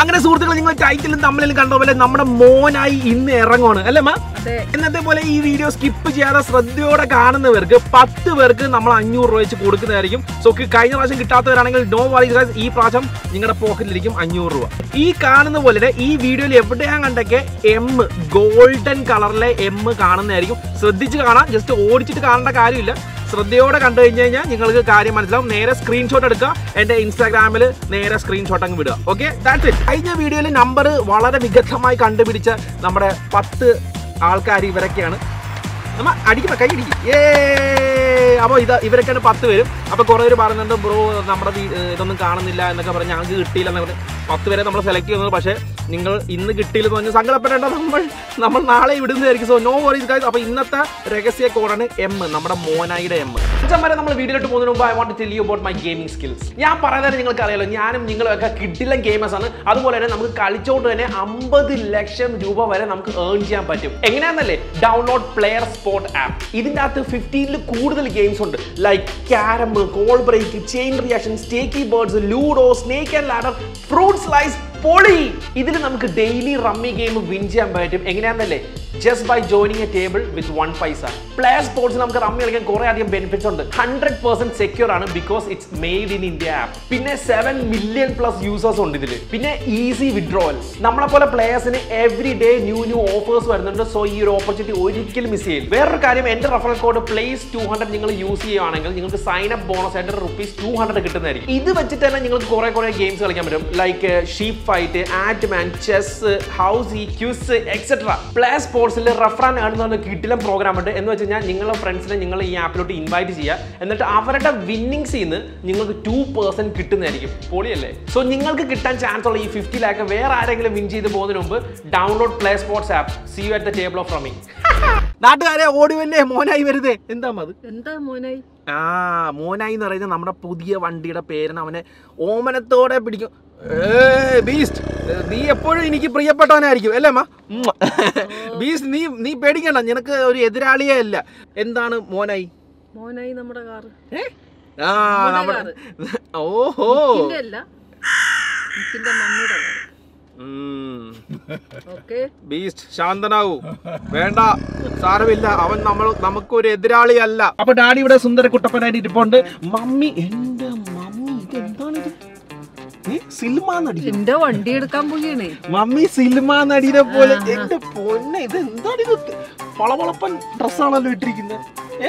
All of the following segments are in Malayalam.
അങ്ങനെ സുഹൃത്തുക്കൾ നിങ്ങൾ ടൈറ്റിലും തമ്മിലും കണ്ട പോലെ നമ്മുടെ മോനായി ഇന്ന് ഇറങ്ങുവാണ് അല്ലേ മാ അതെ എന്നത്തെ പോലെ ഈ വീഡിയോ സ്കിപ്പ് ചെയ്യാതെ ശ്രദ്ധയോടെ കാണുന്നവർക്ക് പത്ത് പേർക്ക് നമ്മൾ അഞ്ഞൂറ് രൂപ വെച്ച് കൊടുക്കുന്നതായിരിക്കും സോ കഴിഞ്ഞ പ്രാവശ്യം കിട്ടാത്തവരാണെങ്കിൽ നോ വറി ഈ പ്രാവശ്യം നിങ്ങളുടെ പോക്കറ്റിലിരിക്കും അഞ്ഞൂറ് രൂപ ഈ കാണുന്ന പോലെ ഈ വീഡിയോയിൽ എവിടെയാ കണ്ടൊക്കെ എം ഗോൾഡൻ കളറിലെ എം കാണുന്നതായിരിക്കും ശ്രദ്ധിച്ച് കാണാം ജസ്റ്റ് ഓടിച്ചിട്ട് കാണേണ്ട കാര്യമില്ല ശ്രദ്ധയോടെ കണ്ടു കഴിഞ്ഞ് കഴിഞ്ഞാൽ നിങ്ങൾക്ക് കാര്യം മനസ്സിലാവും നേരെ സ്ക്രീൻഷോട്ട് എടുക്കുക എൻ്റെ ഇൻസ്റ്റാഗ്രാമിൽ നേരെ സ്ക്രീൻഷോട്ട് അങ്ങ് വിടുക ഓക്കെ ദാറ്റ്സ് ഇറ്റ് കഴിഞ്ഞ വീഡിയോയിൽ നമ്പർ വളരെ വിദഗ്ധമായി കണ്ടുപിടിച്ച നമ്മുടെ പത്ത് ആൾക്കാർ ഇവരൊക്കെയാണ് നമ്മ അടിക്കുമ്പോ കൈ അടിക്കും ഏ അപ്പോൾ ഇത് ഇവരൊക്കെയാണ് പത്ത് പേരും അപ്പോൾ കുറേ പേര് പറയുന്നുണ്ട് ബ്രോ നമ്മുടെ വീ- ഏർ ഇതൊന്നും കാണുന്നില്ല എന്നൊക്കെ പറഞ്ഞ് ഞങ്ങൾക്ക് കിട്ടിയില്ല എന്നൊക്കെ പറഞ്ഞ് പത്ത് പേരെ നമ്മൾ സെലക്ട് ചെയ്യുന്നത് പക്ഷേ നിങ്ങൾ ഇന്ന് കിട്ടിയില്ലെന്ന് പറഞ്ഞ് സങ്കടപ്പെടേണ്ട നമ്മൾ നമ്മൾ നാളെ വിടുന്നതായിരിക്കും സോ നോ വറീസ് ഗൈസ് അപ്പോൾ ഇന്നത്തെ രഹസ്യ കോഡാണ് എം നമ്മുടെ മോനായിയുടെ എം വരെ നമ്മൾ വീഡിയോയിലോട്ട് പോകുന്നതിന് മുമ്പ് I want tell you about my gaming skills ഞാൻ പറയുന്നത് നിങ്ങൾക്ക് അറിയാലോ ഞാനും നിങ്ങളും ഒക്കെ കിഡിലൻ ഗെയിമേഴ്സ് ആണ് അതുപോലെ തന്നെ നമുക്ക് കളിച്ചുകൊണ്ട് തന്നെ അമ്പത് ലക്ഷം രൂപ വരെ നമുക്ക് ഏൺ ചെയ്യാൻ പറ്റും എങ്ങനെയാണെന്നല്ലേ ഡൗൺലോഡ് പ്ലെയർ സ്പോർട്ട് ആപ്പ് ഇതിൻ്റെ അകത്ത് ഫിഫ്റ്റീനിൽ കൂടുതൽ ഗെയിംസ് ഉണ്ട് like carrom call break chain reaction stacky birds ludo snake and ladder fruit slice പൊളി ഇതിൽ നമുക്ക് ഡെയിലി റമ്മി ഗെയിം വിൻ ചെയ്യാൻ പറ്റും എങ്ങനെയാണെന്നല്ലേ just by joining a table with one paisa player sports നമുക്ക് റമ്മി കളിക്കാൻ കുറെ അധികം ബെനിഫിറ്റ്സ് ഉണ്ട് ഹൺഡ്രഡ് പെർസെന്റ് സെക്യൂർ ആണ് because it's made in India app പിന്നെ സെവൻ മില്യൺ പ്ലസ് യൂസേഴ്സ് ഉണ്ട് ഇതിൽ പിന്നെ ഈസി വിഡ്രോവൽ നമ്മളെ പോലെ പ്ലേയേഴ്സിന് every day new new offers വരുന്നുണ്ട് സോ ഈ ഒരു ഓപ്പർച്യൂണിറ്റി ഒരിക്കലും മിസ് ചെയ്യില്ല വേറൊരു കാര്യം എന്റെ referral code plays two hundred നിങ്ങൾ യൂസ് ചെയ്യുകയാണെങ്കിൽ നിങ്ങൾക്ക് സൈൻ അപ്പ് ബോണസ് ആയിട്ട് റുപ്പീസ് ടു ഹൺഡ്രഡ് കിട്ടുന്നതായിരിക്കും ഇത് വെച്ചിട്ട് തന്നെ നിങ്ങൾക്ക് കുറെ കുറെ ഗെയിംസ് കളിക്കാൻ പറ്റും ലൈക്ക് ഷീപ്പ് ഫൈറ്റ് ആറ്റ്മാൻ chess housie quiz etcetera play സ്പോർട്സിൽ റഫറാൻ എന്ന് കിട്ടിലും പ്രോഗ്രാം ഉണ്ട് എന്ന് വെച്ച് കഴിഞ്ഞാൽ നിങ്ങളുടെ ഫ്രണ്ട്സിനെ നിങ്ങൾ ഈ ആപ്പിലോട്ട് ഇൻവൈറ്റ് ചെയ്യുക എന്നിട്ട് അവരുടെ വിന്നിങ്സിൽ നിന്ന് നിങ്ങൾക്ക് ടു പേഴ്സെന്റ് കിട്ടുന്നതായിരിക്കും പൊളിയല്ലേ സോ നിങ്ങൾക്ക് കിട്ടാൻ ചാൻസ് ഉള്ള ഈ ഫിഫ്റ്റി ലാക്ക് വേറെ ആരെങ്കിലും വിൻ ചെയ്ത് പോകുന്നതിന് മുമ്പ് download play sports app see you at the table of rummy നാട്ടുകാരെ ഓടുവല്ലേ മോനായി വരുതേ എന്താ അത് എന്താ മോനായി ആ മോനായി എന്ന് പറയുന്നത് നമ്മുടെ പുതിയ വണ്ടിയുടെ പേരിന് അവനെ ഓമനത്തോടെ പിടിക്കും ഏയ് ബീസ്റ്റ് നീ എപ്പോഴും എനിക്ക് പ്രിയപ്പെട്ടവനായിരിക്കും അല്ലേ അമ്മ ബീസ്റ്റ് നീ നീ പേടിക്കണ്ട നിനക്ക് ഒരു എതിരാളിയേ അല്ല എന്താണ് മോനായി മോനായി നമ്മുടെ കാറ് ഏ? ആ നമ്മുടെ ഓഹോ നിന്റെ അല്ല നിന്റെ മമ്മിയുടെ കാറ് ഉം. ഓക്കെ ബീസ്റ്റ് ശാന്തനാവൂ വേണ്ട സാരമില്ല അവൻ നമ്മൾ നമുക്കൊരു എതിരാളിയല്ല അപ്പൊ ഡാഡി ഇവിടെ സുന്ദര കുട്ടപ്പനായിട്ട് ഇരിപ്പുണ്ട് മമ്മി എന്റെ മമ്മി ഇത് എന്താണിത് ഏ, സിനിമ നടി എന്റെ വണ്ടി എടുക്കാൻ പോവുകയാണേ മമ്മി സിനിമ നടിയെ പോലെ എന്റെ പൊന്നെ ഇത് എന്താണ് ഇത് പളവളപ്പൻ ഡ്രസ്സാണല്ലോ ഇട്ടിരിക്കുന്നത് ഏ?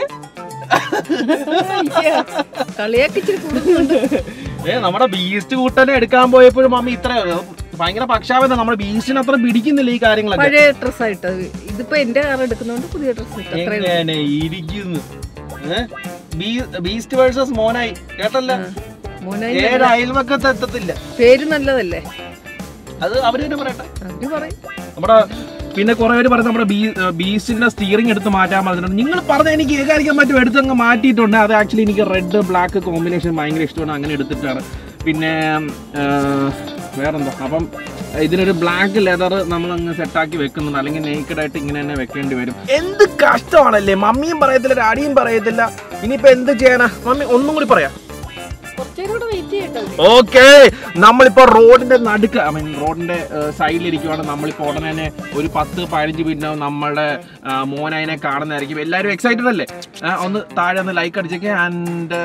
കളിയാക്കിച്ചിരി കൂടുന്നുണ്ട് ഏ നമ്മുടെ ബീസ്റ്റ് കൂട്ടനെ എടുക്കാൻ പോയപ്പോഴും മമ്മി ഇത്ര ഭയങ്കര പക്ഷാപത നമ്മുടെ ബീസ്റ്റിന് അത്ര പിടിക്കുന്നില്ല ഈ കാര്യങ്ങളൊക്കെ പഴയ ഡ്രസ് ആയിട്ട് ഇതിപ്പോ എന്റെ കാർ എടുക്കുന്നോണ്ട് പുതിയ ഡ്രസ് ഇട്ടു അത്രേ ഉള്ളൂ. എങ്ങനെ ഇരിക്കുന്നു ഏ? ബീ- ബീസ്റ്റ് വേഴ്സസ് മോനായി കേട്ടല്ല മോനായി ഏഴ് അയൽവക്കത്ത് എത്തത്തില്ല പേര് നല്ലതല്ലേ അത് അവര് തന്നെ പറയട്ടെ അവര് പറയും നമ്മുടെ പിന്നെ കുറെ പേര് പറഞ്ഞ നമ്മുടെ ബീ- ബീസ്റ്റിന്റെ സ്റ്റിയറിംഗ് എടുത്ത് മാറ്റാൻ പറഞ്ഞിട്ടുണ്ട് നിങ്ങൾ പറഞ്ഞ എനിക്ക് ഏകാരിക്കാൻ പറ്റും എടുത്തങ്ങ് മാറ്റിയിട്ടുണ്ട് അത് ആക്ച്വലി എനിക്ക് റെഡ് ബ്ലാക്ക് കോമ്പിനേഷൻ ഭയങ്കര ഇഷ്ടമാണ് അങ്ങനെ എടുത്തിട്ടാണ് പിന്നെ ആ, വേറെന്താ അപ്പം ഇതിനൊരു ബ്ലാക്ക് ലെതർ നമ്മൾ അങ്ങ് സെറ്റാക്കി വെക്കുന്നുണ്ട് അല്ലെങ്കിൽ നേക്കഡ് ആയിട്ട് ഇങ്ങനെ തന്നെ വെക്കേണ്ടി വരും എന്ത് കഷ്ടമാണല്ലേ മമ്മിയും പറയത്തില്ല ഡാഡിയും പറയത്തില്ല ഇനിയിപ്പോ എന്ത് ചെയ്യാനാ മമ്മി ഒന്നും കൂടി പറയാം കുറച്ചേരം കൂടെ വെയിറ്റ് ചെയ്യട്ടെ ഓക്കെ നമ്മളിപ്പോ റോഡിന്റെ നടുക്ക് ഐ മീൻ റോഡിന്റെ സൈഡിലിരിക്കുവാണ് നമ്മളിപ്പോ ഉടനെ തന്നെ ഒരു പത്ത് പതിനഞ്ച് മിനിറ്റ് നമ്മളുടെ ആ, മോനതിനെ കാണുന്നതായിരിക്കും എല്ലാവരും എക്സൈറ്റഡ് അല്ലേ ആ, ഒന്ന് താഴെ ഒന്ന് ലൈക്ക് അടിച്ചേക്ക് ആൻഡ്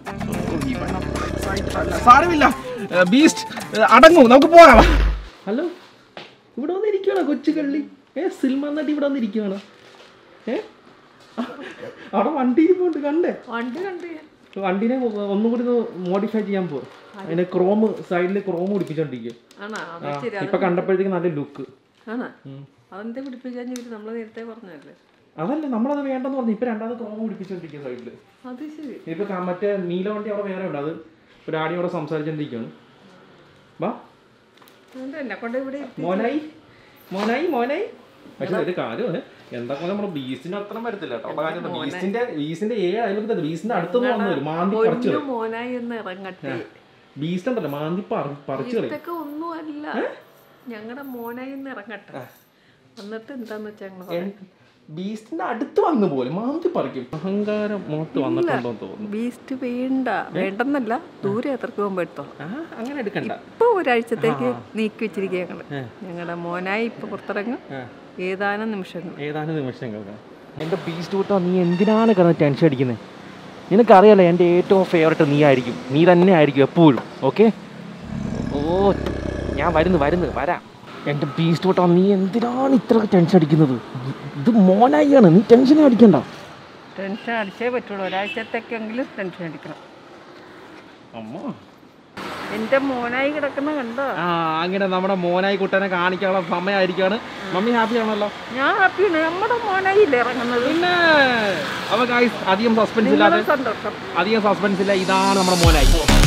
സാരമില്ല ബീസ്റ്റ് അടങ്ങൂ നമുക്ക് പോകാം ഹലോ ഇവിടെ വന്നിരിക്കുകയാണോ കൊച്ചു കള്ളി ഏ സിൽമ നടി ഇവിടെ വന്നിരിക്കുകയാണോ ഏ അവിടെ വണ്ടി ഇരിപ്പുണ്ട് കണ്ടേ വണ്ടി കണ്ടു ഞാൻ. വണ്ടിനെ ഒന്നും കൂടി മോഡിഫൈ ചെയ്യാൻ പോകും അതിന്റെ ക്രോം സൈഡിൽ ക്രോം പിടിപ്പിച്ചോണ്ടിരിക്കും ആണോ അത് ശരി ഇപ്പൊ കണ്ടപ്പോഴത്തേക്ക് നല്ല ലുക്ക് ആണോ അതെന്താ പിടിപ്പിക്കാൻ ഇവര് നമ്മള് നേരത്തെ പറഞ്ഞല്ലേ അതല്ല നമ്മളത് വേണ്ടെന്ന് പറഞ്ഞു ഇപ്പൊ രണ്ടാമത് ക്രോം പിടിപ്പിച്ചോണ്ടിരിക്കും സൈഡില് അത് ശരി ഇപ്പൊ ക- മറ്റേ നീല വണ്ടി അവിടെ വേറെ ഉണ്ട് അത് ഒരു ആടിയോടെ സംസാരിച്ചോണ്ടിരിക്കുകയാണ് വാ അതുകൊണ്ട് എന്നെ കൊണ്ട് ഇവിടെ ഇരുത്തി. മോനായി മോനായി മോനായി പക്ഷെ ഒരു കാര്യമാണ് എന്തൊക്കെ നമ്മുടെ ബീസിന്റെ അത്ര വരത്തില്ല കേട്ടോ ഉള്ള കാര്യം ബീസിന്റെ ബീസിന്റെ ഏഴ് അയൽപ്പത്തിൽ ബീസിന്റെ അടുത്തൊന്നും വന്നു വരും മാന്തി പറിച്ചു പൊന്നു മോനായി എന്ന് ഇറങ്ങട്ടെ ബീസ്റ്റ് ഉണ്ടല്ലോ മാന്തി പറി- പറിച്ചു കളയും ഇതൊക്കെ ഒന്നുമല്ല ഞങ്ങളുടെ മോനായി എന്ന് ഇറങ്ങട്ടെ എന്നിട്ട് എന്താന്ന് വെച്ചാ ഞങ്ങള് പറയാം. ബീസ്റ്റിന്റെ അടുത്ത് വന്നു പോലും മാന്തി പറിക്കും അഹങ്കാരം മുഖത്ത് വന്നിട്ടുണ്ടോ തോന്നുന്നു ബീസ്റ്റ് വേണ്ട വേണ്ടെന്നല്ല ദൂരെ എത്രക്ക് പോകുമ്പോ എടുത്തോ ആ അങ്ങനെ എടുക്കണ്ട ഇപ്പൊ ഒരാഴ്ചത്തേക്ക് നീക്കി വെച്ചിരിക്കുക ഞങ്ങള് ഞങ്ങളുടെ മോനായി ഇപ്പൊ പുറത്തിറങ്ങും ഏതാനും നിമിഷങ്ങൾ ഏതാനും നിമിഷങ്ങൾക്ക് എൻ്റെ ബീസ്റ്റ് കൂട്ടോ നീ എന്തിനാണ് കിടന്ന് ടെൻഷൻ അടിക്കുന്നത് നിനക്കറിയാലോ എൻ്റെ ഏറ്റവും ഫേവററ്റ് നീ ആയിരിക്കും നീ തന്നെ ആയിരിക്കും എപ്പോഴും ഓക്കെ ഓ ഞാൻ വരുന്നു വരുന്നു വരാം എൻ്റെ ബീസ്റ്റ് കൂട്ടോ നീ എന്തിനാണ് ഇത്ര ടെൻഷൻ അടിക്കുന്നത് ഇത് മോനായിയാണ് നീ ടെൻഷൻ അടിക്കണ്ട ടെൻഷൻ അടിച്ചേ പറ്റുള്ളൂ ഒരാഴ്ചത്തേക്കെങ്കിലും ടെൻഷൻ അടിക്കണം അമ്മ എന്റെ മോനായി കിടക്കുന്ന കണ്ടോ ആ അങ്ങനെ നമ്മുടെ മോനായി കുട്ടനെ കാണിക്കാനുള്ള സമയമായിരിക്കാണ് മമ്മി ഹാപ്പി ആണല്ലോ ഞാൻ ഹാപ്പിയാണ് നമ്മുടെ മോനായി ഇല്ലേ ഇറങ്ങുന്നത് പിന്നെ അപ്പൊ ഗൈസ് അധികം സസ്പെൻസ് ഇല്ലാതെ നിങ്ങളുടെ സന്തോഷം അധികം സസ്പെൻസ് ഇല്ല ഇതാണ് നമ്മുടെ മോനായി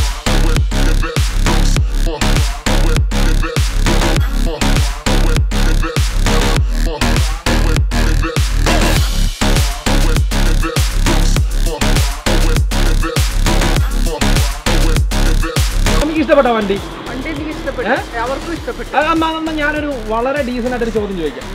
നമുക്ക് ഇഷ്ടപ്പെട്ട വണ്ടി വണ്ടി എനിക്ക് ഇഷ്ടപ്പെട്ടു അവർക്കും ഇഷ്ടപ്പെട്ടു അത് അമ്മ അമ്മ ഞാനൊരു വളരെ ഡീസൻ്റ് ആയിട്ടൊരു ചോദ്യം ചോദിക്കാം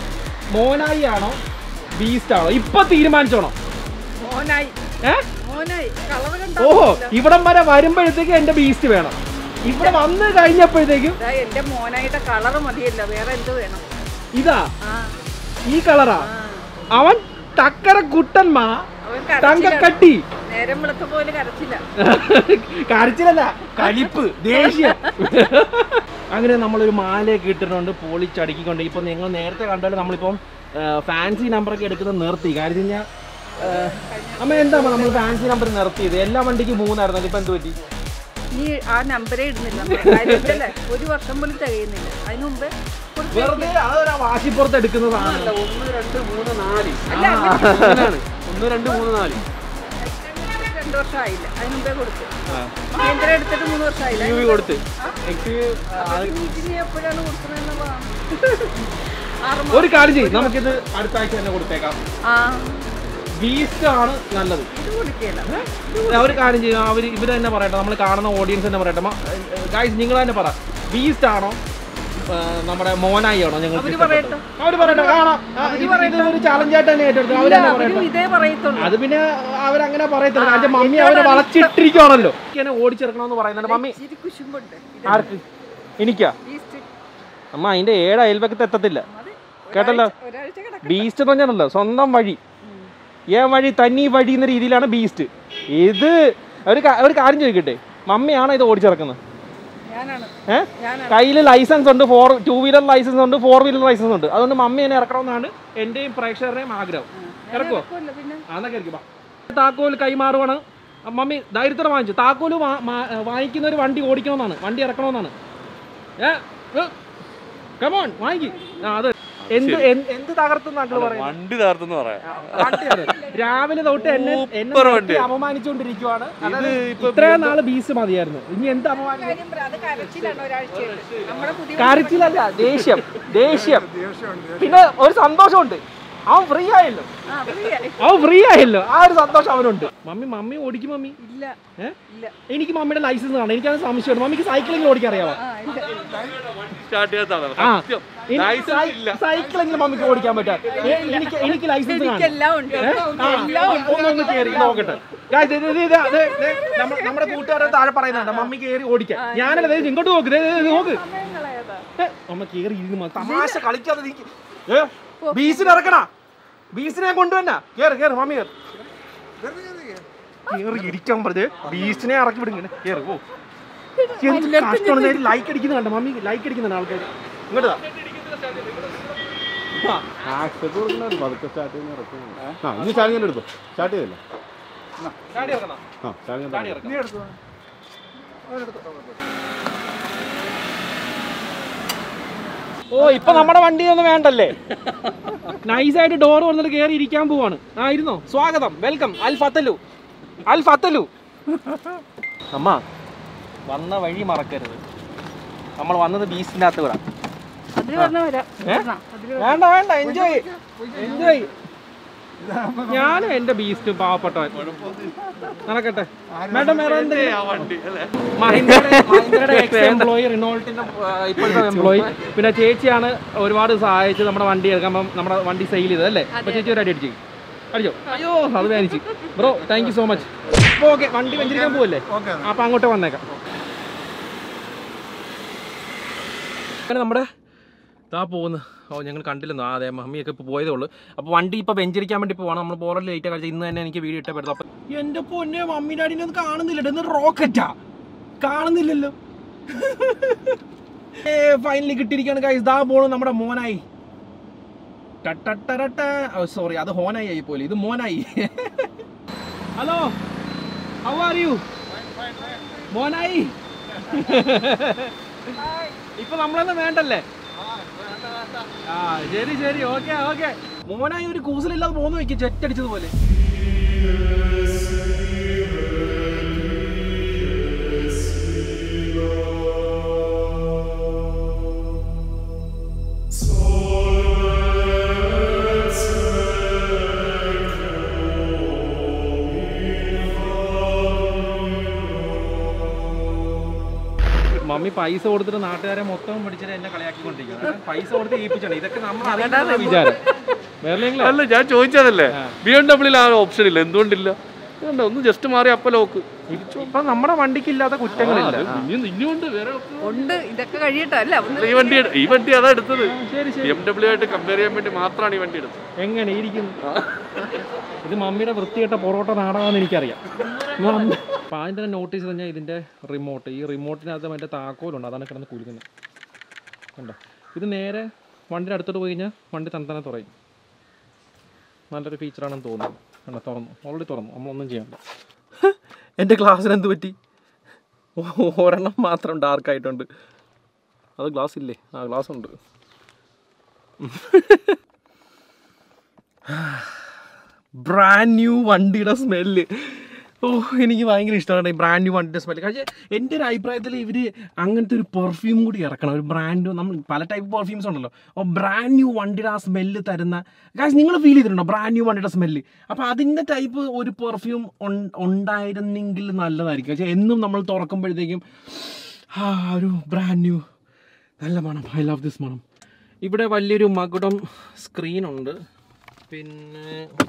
മോനായി ആണോ ബീസ്റ്റ് ആണോ ഇപ്പൊ തീരുമാനിച്ചോണോ മോനായി ഏ മോനായി കളർ ഓഹോ കണ്ടോ ഇവിടം വരെ വരുമ്പോഴത്തേക്ക് എന്റെ ബീസ്റ്റ് വേണം ഇവിടെ വന്ന് കഴിഞ്ഞപ്പോഴത്തേക്കും ഇതാ എന്റെ മോനായിട്ട് കളർ മതിയല്ല വേറെ എന്ത് വേണം ഇതാ ആ ഈ കളറാ ആ. അവൻ ടക്കര കുട്ടന്മാ അവൻ കരച്ചിലാണ് തങ്കക്കട്ടി നേരം വെളുത്ത പോലെ കരച്ചില്ല കരച്ചിലല്ല കലിപ്പ് ദേഷ്യം അങ്ങനെ നമ്മളൊരു മാലയൊക്കെ ഇട്ടിട്ടുണ്ട് പൊളിച്ചടുക്കിക്കൊണ്ട് ഇപ്പൊ നിങ്ങൾ നേരത്തെ കണ്ടാലും നമ്മളിപ്പം ഫാൻസി നമ്പറൊക്കെ എടുക്കുന്നത് നിർത്തി കാര്യം കഴിഞ്ഞാൽ അമ്മ എന്താ നമ്മൾ ഫാൻസി നമ്പർ നിർത്തിയത് എല്ലാ വണ്ടിക്കും മൂന്നായിരുന്നു ഇപ്പൊ എന്ത് പറ്റി നീ ആ നമ്പരേ ഇടുന്നില്ല കാര്യം ഇതല്ലേ, ഒരു വർഷം പോലും തികയുന്നില്ല അതിന് മുമ്പേ കുറച്ച് വെറുതെ അതൊരു വാശിപ്പുറത്ത് എടുക്കുന്ന സാധനമല്ല ഒന്ന് രണ്ട് മൂന്ന് നാല് അല്ല അങ്ങനെയാണ് ഒന്ന് രണ്ട് മൂന്ന് നാല് അങ്ങനെ രണ്ട് വർഷം ആയില്ല അതിന് മുമ്പേ കൊടുത്തു കേന്ദ്രം എടുത്തിട്ട് മൂന്ന് വർഷം ആയില്ല ടി വി കൊടുത്ത് എനിക്ക് നീ എപ്പോഴാണ് കൊടുക്കുന്നതെന്ന് പറ. ആറ് മാസം ഒരു കാര്യം ചെയ്യും നമുക്കിത് അടുത്ത ആഴ്ച തന്നെ കൊടുത്തേക്കാം ആ ബീസ്റ്റ് ആണ് നല്ലത് ഇത് കൊടുക്കുകയില്ല ഒരു കാര്യം ചെയ്യും അവർ ഇവർ തന്നെ പറയട്ടെ നമ്മൾ കാണുന്ന ഓഡിയൻസ് തന്നെ പറയട്ടെ ഗായ്സ് നിങ്ങൾ തന്നെ പറ ബീസ്റ്റ് ആണോ ആ, നമ്മുടെ മോനായി ആണോ ഞങ്ങൾ അവര് പറയട്ടെ. അവർ പറയട്ടെ കാണാം ആ, ഇത് ഇത് ഒരു ചലഞ്ചായിട്ട് തന്നെ ഏറ്റെടുത്തു അവർ തന്നെ പറയട്ടെ അവരും ഇതേ പറയത്തുള്ളൂ അത് പിന്നെ അവരങ്ങനെ പറയത്തില്ല എന്റെ മമ്മി അവരെ വളച്ചിട്ടിരിക്കുവാണല്ലോ എന്നെ ഓടിച്ചെടുക്കണമെന്ന് പറയുന്നുണ്ട് മമ്മി ഇച്ചിരി കുശുമ്പുണ്ട് ഇത് ആർക്ക് എനിക്കാ ഈസ്റ്റ് അമ്മ അതിന്റെ ഏഴ് അയൽപക്കത്ത് എത്തത്തില്ല മതി കേട്ടല്ലോ ഒരാഴ്ച കിടക്കും ബീസ്റ്റ് എന്ന് പറഞ്ഞാണല്ലോ സ്വന്തം വഴി ഏ വഴി തന്നി വഴി എന്ന രീതിയിലാണ് ബീസ്റ്റ് ഇത് ഒരു കാ- ഒരു കാര്യം ചോദിക്കട്ടെ മമ്മിയാണോ ഇത് ഓടിച്ചിറക്കുന്നത് ഞാനാണ് ഏ ഞാനാണ് കയ്യിൽ ലൈസൻസ് ഉണ്ട് ഫോർ ടൂ വീലർ ലൈസൻസ് ഉണ്ട് ഫോർ വീലർ ലൈസൻസ് ഉണ്ട് അതുകൊണ്ട് മമ്മി എന്നെ ഇറക്കണമെന്നാണ് എന്റെയും പ്രേക്ഷകരുടെയും ആഗ്രഹം ഇറക്കുവോ ഇറക്കുമല്ലോ പിന്നെ ആന്നൊക്കെ ഇരിക്കും താക്കോൽ കൈമാറുവാണ് ആ, മമ്മി ധൈര്യത്തോടെ വാങ്ങിച്ചു താക്കോല് വാ- മാ- വാങ്ങിക്കുന്ന ഒരു വണ്ടി ഓടിക്കണമെന്നാണ് വണ്ടി ഇറക്കണമെന്നാണ് ഏ കമോൺ വാങ്ങിക്ക് ആ അത് എന്ത് എന്ത് എന്ത് തകർത്തെന്ന് അങ്കിൾ പറയുന്നത് വണ്ടി തകർത്തെന്ന് പറയാം വണ്ടിയാണ്. രാവിലെ തൊട്ട് എന്നെ എന്നെ Super നിർത്തി വണ്ടി. അപമാനിച്ചുകൊണ്ടിരിക്കുവാണ് ഇത് ഇപ്പൊ ഇത്രയും നാള് ബീസ് മതിയായിരുന്നു ഇനി എന്ത് അപമാനം കാര്യം പറ, അത് കരച്ചിലാണ് ഒരാഴ്ചയായിട്ട് നമ്മുടെ പുതിയ കരച്ചിലല്ല ദേഷ്യം ദേഷ്യം പിന്നെ ഒരു സന്തോഷമുണ്ട് അവൻ ഫ്രീ ആയല്ലോ ആ, ഫ്രീയായി. അവൻ ഫ്രീ ആയല്ലോ ആ ഒരു സന്തോഷം അവനുണ്ട് മമ്മി മമ്മി ഓടിക്കും മമ്മി ഇല്ല ഏ? ഇല്ല എനിക്ക് മമ്മിയുടെ ലൈസൻസ് കാണാം എനിക്കത് സംശയമുണ്ട് മമ്മിക്ക് സൈക്ലിംഗ് ഓടിക്കാൻ അറിയാമോ ആ ഇല്ല സ്റ്റാർട്ട് ചെയ്യാത്തതാണ് ആ സത്യം എനിക്ക് ലൈസൻസ് സൈ- ഇല്ല സൈക്കിളെങ്കിലും മമ്മിക്ക് ഓടിക്കാൻ പറ്റാ ഏ, എനിക്ക് എനിക്ക് ലൈസൻസ് കാണാം എനിക്കെല്ലാം ഉണ്ട് ആ, ഒന്ന് ഒന്ന് കേറി നോക്കട്ടെ Guys, ഇത് ഇത് ഇത് ഇത് ഇത് നമ്മ- നമ്മുടെ കൂട്ടുകാരെ താഴെ പറയുന്നുണ്ട് മമ്മി കേറി ഓടിക്കാൻ ഞാനല്ല ദേ ഇങ്ങോട്ട് നോക്ക് ദേ, ദേ, ദേ, നോക്ക് സമയം കളയാതാ ഏ, അമ്മ കേറി ഇരുന്ന് മതി. തമാശ കളിക്കാതെ നീക്ക് ഏ ബീസിനെ ഇറക്കണ ബീസിനെ കൊണ്ടുവന്ന കേറ് കേറ് മമ്മി കേറ് കേറി ഇരിക്കാൻ പറഞ്ഞത് ബീസിനെ ഇറക്കി വിടുങ്ങനെ കേറ് ഓ എന്ത് കഷ്ടമാണ് ലൈക്ക് അടിക്കുന്ന കണ്ട മമ്മി ലൈക്ക് അടിക്കുന്നുണ്ട് ആൾക്കാർ ഇങ്ങോട്ട് വാ. ആ, ആക്സസ് കൊടുക്കണ പതുക്കെ സ്റ്റാർട്ട് ചെയ്യുന്ന ഇറക്കുന്നു ആ ഇനി ചാടി ഞാൻ എടുത്തു സ്റ്റാർട്ട് ചെയ്തില്ല ചാടി ഇറക്കണം. ആ ചാടി ഞാൻ ചാടി ഇറക്കണം. ഓ ഇപ്പൊ നമ്മുടെ വണ്ടി ഒന്നും വേണ്ടല്ലേ നൈസായിട്ട് ഡോർ വന്നിട്ട് കയറി ഇരിക്കാൻ പോവാണ് ആ ഇരുന്നോ സ്വാഗതം വെൽക്കം അൽ ഫത്തലു അൽ ഫത്തലു അമ്മ വന്ന വഴി മറക്കരുത് നമ്മൾ വന്നത് ബീച്ചിന്റെ അകത്ത് വിടാം അതിൽ പറഞ്ഞ വരാം ഏ? അതിൽ വേണ്ട വേണ്ട എൻജോയ് എൻജോയ് ഞാനും എന്റെ ബീസ്റ്റും പാവപ്പെട്ടവൻ നടക്കട്ടെ മേഡം വേറെ എന്തെങ്കിലും? ആ വണ്ടി അല്ലേ മഹീന്ദ്രയുടെ മഹീന്ദ്രയുടെ ex employee, റിനോൾട്ടിന്റെ ആ, ഇപ്പോഴത്തെ എംപ്ലോയി പിന്നെ ചേച്ചിയാണ് ഒരുപാട് സഹായിച്ച് നമ്മുടെ വണ്ടി എടുക്കുമ്പോൾ നമ്മുടെ വണ്ടി സെയിൽ ചെയ്തത് അല്ലേ അപ്പൊ ചേച്ചി ഒരു അടി അടിച്ചു അടിച്ചോ അയ്യോ അത് വേനിച്ച് bro thank you so much അപ്പോൾ ഓക്കെ വണ്ടി വെഞ്ചരിക്കാൻ പോവല്ലേ അപ്പൊ അങ്ങോട്ട് വന്നേക്കാം അങ്ങനെ നമ്മുടെ ഇതാ പോകുന്നു ഓ ഞങ്ങൾ കണ്ടില്ലെന്നു ആ അതെ മമ്മിയൊക്കെ ഇപ്പോൾ പോയതേ ഉള്ളൂ അപ്പോൾ വണ്ടി ഇപ്പോൾ വെഞ്ചരിക്കാൻ വേണ്ടി പോകണം നമ്മൾ ബോറൽ ലേറ്റ് കഴിച്ചാൽ ഇന്ന് തന്നെ എനിക്ക് വീഡിയോ ഇട്ടപ്പെടുന്നു അപ്പം എൻ്റെ പൊന്നെ മമ്മി ഡാഡിനെ ഒന്നും കാണുന്നില്ല ഇന്ന് റോക്കറ്റാ കാണുന്നില്ലല്ലോ ഏ ഫൈനലി കിട്ടിയിരിക്കുകയാണ് ഗൈസ് ഇതാ പോണു നമ്മുടെ മോനായി സോറി അത് ഹോനായി ആയി പോലെ ഇത് Monayi hello how are you Monayi ഇപ്പൊ നമ്മളൊന്നും വേണ്ടല്ലേ ആ ശരി ശരി ഓക്കെ ഓക്കെ മോനായി ഒരു കൂസലില്ലാതെ പോന്നു വെക്കും ചെറ്റടിച്ചതുപോലെ മമ്മി പൈസ കൊടുത്തിട്ട് നാട്ടുകാരെ മൊത്തം പിടിച്ചിട്ട് എന്നെ കളിയാക്കിക്കൊണ്ടിരിക്കുന്നത് പൈസ കൊടുത്ത് ഏൽപ്പിച്ചാണ് ഇതൊക്കെ നമ്മൾ അറിയണ്ടാന്ന് വിചാരം വേറെ അല്ല ഞാൻ ചോദിച്ചതല്ലേ ബി എം ഡബ്ല്യൂയിൽ ആ ഓപ്ഷൻ ഇല്ല എന്തുകൊണ്ടില്ല ഇതുണ്ട്, ഒന്ന് ജസ്റ്റ് മാറി അപ്പ ലോക്ക് ഇപ്പൊ നമ്മുടെ വണ്ടിക്ക് ഇല്ലാത്ത കുറ്റങ്ങളില്ല ഇനിയും ഇനിയുണ്ട് വേറെ option. ഉണ്ട് ഇതൊക്കെ കഴിയട്ടോ അല്ല ഒന്ന് ഈ വണ്ടി ഈ വണ്ടി അതാ എടുത്തത് ശരി ബി എം ഡബ്ല്യൂ ആയിട്ട് കമ്പയർ ചെയ്യാൻ വേണ്ടി മാത്രമാണ് ഈ വണ്ടി എടുത്തത് എങ്ങനെ ഇരിക്കുന്നു ഇത് മമ്മിയുടെ വൃത്തികെട്ട പൊറോട്ട നാടാണെന്ന് എനിക്കറിയാം മമ്മി- അപ്പൊ ആദ്യം തന്നെ നോട്ടീസ് കഴിഞ്ഞാൽ ഇതിന്റെ റിമോട്ട് ഈ റിമോട്ടിനകത്ത് മറ്റേ താക്കോലുണ്ട് അതാണ് കിടന്ന് കുലുക്കുന്നത് കണ്ടോ ഇത് നേരെ വണ്ടിയുടെ അടുത്തോട്ട് പോയി കഴിഞ്ഞാൽ വണ്ടി തന്നെ തന്നെ തുറയും നല്ലൊരു ഫീച്ചറാണെന്ന് തോന്നുന്നു കണ്ടോ തുറന്നു ഓൾറെഡി തുറന്നു നമ്മളൊന്നും ചെയ്യണ്ട എൻ്റെ ഗ്ലാസ്സിന് എന്ത് പറ്റി ഒരെണ്ണം മാത്രം ഡാർക്ക് ആയിട്ടുണ്ട് അത് ഗ്ലാസ് ഇല്ലേ ആ ഗ്ലാസ് ഉണ്ട് ബ്രാൻഡ് ന്യൂ വണ്ടിയുടെ സ്മെല്ല് ഓ എനിക്ക് ഭയങ്കര ഇഷ്ടമാണ് ഈ ബ്രാൻഡ് ന്യൂ വണ്ടിയുടെ സ്മെല്ല് പക്ഷേ എൻ്റെ ഒരു അഭിപ്രായത്തിൽ ഇവർ അങ്ങനത്തെ ഒരു പെർഫ്യൂം കൂടി ഇറക്കണം ഒരു ബ്രാൻഡ് നമ്മൾ പല ടൈപ്പ് പെർഫ്യൂംസ് ഉണ്ടല്ലോ അപ്പോൾ ബ്രാൻഡ് ന്യൂ വണ്ടിയുടെ ആ സ്മെല്ല് തരുന്ന കാശ് നിങ്ങൾ ഫീൽ ചെയ്തിട്ടുണ്ടോ ബ്രാൻഡ് ന്യൂ വണ്ടിയുടെ സ്മെല്ല് അപ്പോൾ അതിൻ്റെ ടൈപ്പ് ഒരു പെർഫ്യൂം ഉണ്ടായിരുന്നെങ്കിൽ നല്ലതായിരിക്കും പക്ഷേ എന്നും നമ്മൾ തുറക്കുമ്പോഴത്തേക്കും ആ ഒരു ബ്രാൻഡ് ന്യൂ നല്ല മണം ഐ ലവ് ദിസ് മണം ഇവിടെ വലിയൊരു മകുടം സ്ക്രീനുണ്ട് പിന്നെ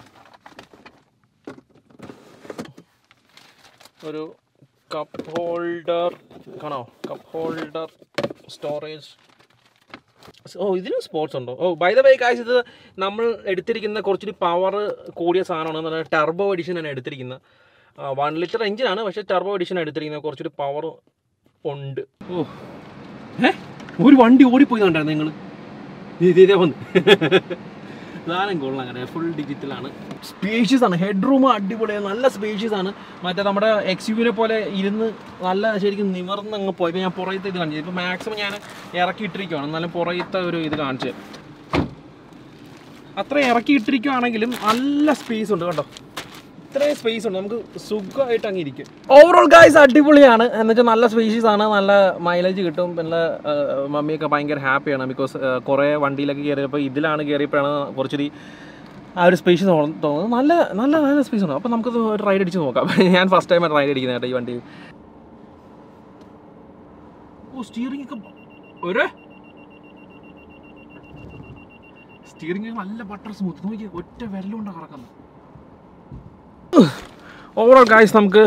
ഒരു കപ്പ് ഹോൾഡർ കാണോ കപ്പ് ഹോൾഡർ സ്റ്റോറേജ് ഓ ഇതിനും സ്പോർട്സ് ഉണ്ടോ ഓ ബൈ ദ വേ കാശ് ഇത് നമ്മൾ എടുത്തിരിക്കുന്ന കുറച്ചുകൂടി പവർ കൂടിയ സാധനമാണ് എന്ന് പറഞ്ഞാൽ ടർബോ എഡിഷൻ ആണ് എടുത്തിരിക്കുന്നത് വൺ ലിറ്റർ എഞ്ചിനാണ് പക്ഷേ ടർബോ എഡിഷൻ എടുത്തിരിക്കുന്നത് കുറച്ചുകൂടി പവർ ഉണ്ട് ഓ ഏ ഒരു വണ്ടി ഓടിപ്പോയി കണ്ടായിരുന്നു നിങ്ങൾ ഇതേ വന്ന് സാധനം കൊള്ളാം അങ്ങനെ ഫുൾ ഡിജിറ്റലാണ് സ്പേഷ്യസ് ആണ് ഹെഡ് റൂം അടിപൊളിയാണ് നല്ല സ്പേഷ്യസ് ആണ് മറ്റേ നമ്മുടെ എക്സ് യുവിനെ പോലെ ഇരുന്ന് നല്ല ശരിക്കും നിവർന്ന് അങ്ങ് പോയി ഇപ്പൊ ഞാൻ പുറയത്തെ ഇത് കാണിച്ചു ഇപ്പോൾ മാക്സിമം ഞാൻ ഇറക്കി ഇട്ടിരിക്കുകയാണ് എന്നാലും പുറയത്തെ ഒരു ഇത് കാണിച്ചു അത്ര ഇറക്കി ഇട്ടിരിക്കുകയാണെങ്കിലും നല്ല സ്പേസ് ഉണ്ട് കേട്ടോ ഇത്രയും സ്പേസ് ഉണ്ട് നമുക്ക് സുഖമായിട്ട് അങ്ങ് ഇരിക്കും ഓവറോൾ ഗായ്സ് അടിപൊളിയാണ് എന്ന് വെച്ചാൽ നല്ല സ്പേഷ്യസ് ആണ് നല്ല മൈലേജ് കിട്ടും പിന്നെ ആ, മമ്മിയൊക്കെ ഭയങ്കര ഹാപ്പിയാണ് ബിക്കോസ് കുറേ വണ്ടിയിലൊക്കെ കയറിയപ്പോൾ ഇതിലാണ് കയറിയപ്പോഴാണ് കുറച്ചുകൂടി ആ ഒരു സ്പേസ് തോന്നുന്നത് നല്ല നല്ല നല്ല സ്പേസ് ഉണ്ട് അപ്പോൾ നമുക്കത് ഒരു റൈഡ് അടിച്ച് നോക്കാം ഞാൻ ഫസ്റ്റ് ടൈം റൈഡ് അടിക്കുന്നത് കേട്ടോ ഈ വണ്ടി ഓ സ്റ്റിയറിംഗ് ഒക്കെ ഒരു സ്റ്റിയറിംഗ് നല്ല ബട്ടർ സ്മൂത്ത് നോക്കി ഒറ്റ വിരലുകൊണ്ടാണ് കറക്കുന്നത് ഓവറോൾ ഗായ്സ് നമുക്ക്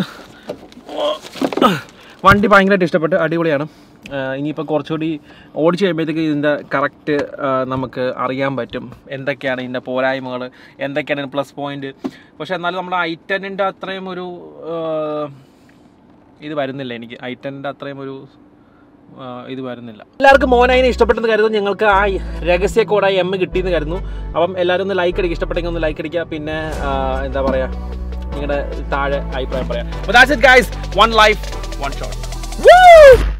വണ്ടി ഭയങ്കരമായിട്ട് ഇഷ്ടപ്പെട്ട് അടിപൊളിയാണ് ആഹ് ഇനിയിപ്പോൾ കുറച്ചുകൂടി ഓടിച്ച് കഴിയുമ്പോഴത്തേക്ക് ഇതിൻ്റെ കറക്റ്റ് നമുക്ക് അറിയാൻ പറ്റും എന്തൊക്കെയാണ് ഇതിൻ്റെ പോരായ്മകൾ എന്തൊക്കെയാണ് ഇതിൻ്റെ പ്ലസ് പോയിന്റ് പക്ഷേ എന്നാലും നമ്മുടെ ഐ ടെന്നിൻ്റെ അത്രയും ഒരു ആഹ് ഇത് വരുന്നില്ല എനിക്ക് ഐ ടെന്നിൻ്റെ അത്രയും ഒരു ആഹ് ഇത് വരുന്നില്ല എല്ലാവർക്കും മോനതിനെ ഇഷ്ടപ്പെട്ടെന്ന് കരുതുന്നു ഞങ്ങൾക്ക് ആ രഹസ്യ കോഡായി എം കിട്ടിയെന്ന് കരുതുന്നു അപ്പം എല്ലാവരും ഒന്ന് ലൈക്ക് അടിക്കുക ഇഷ്ടപ്പെട്ടെങ്കിൽ ഒന്ന് ലൈക്ക് അടിക്കുക പിന്നെ ആഹ് എന്താ പറയുക നിങ്ങളുടെ താഴെ അഭിപ്രായം പറയാം guys one life one shot